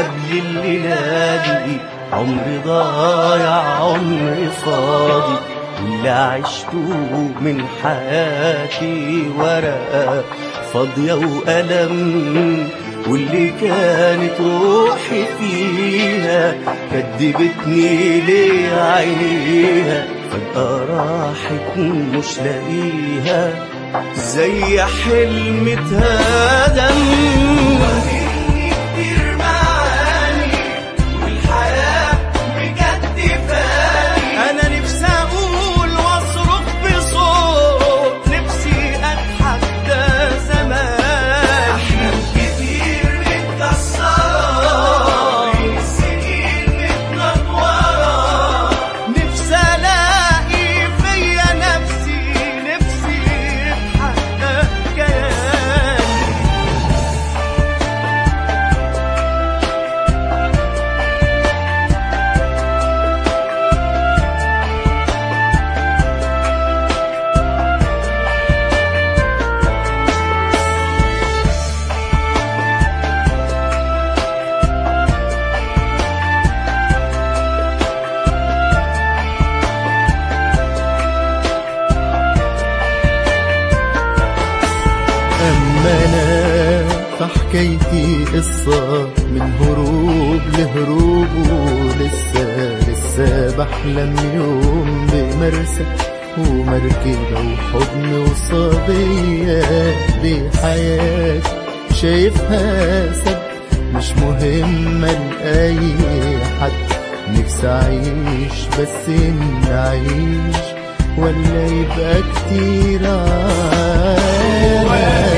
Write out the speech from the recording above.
قبل الليلة دي عمري ضايع عمري فاضي اللي عشته من حياتي ورقة فاضية وألم واللي كانت روحي فيها كدبتني ليه عينيها فجأة راحت مش لاقيها زي حلم اتهدم واجهني كتير معاني والحياة بجد فاني أنا نفسي أقول وأصرخ بصوت نفسي أضحك ده زمان أحلام كتير متكسرة السنين متنطورة نفسي ألاقي فيا نفسي نفسي يتحقق كياني أما أنا فحكايتي قصة من هروب لهروب ولسه لسه بحلم يوم بمرسى ومركبة وحضن وصبية دي حياتي شايفها سب مش مهمة لأي حد نفسي أعيش بس إن أعيش ولا يبقى كتير عاد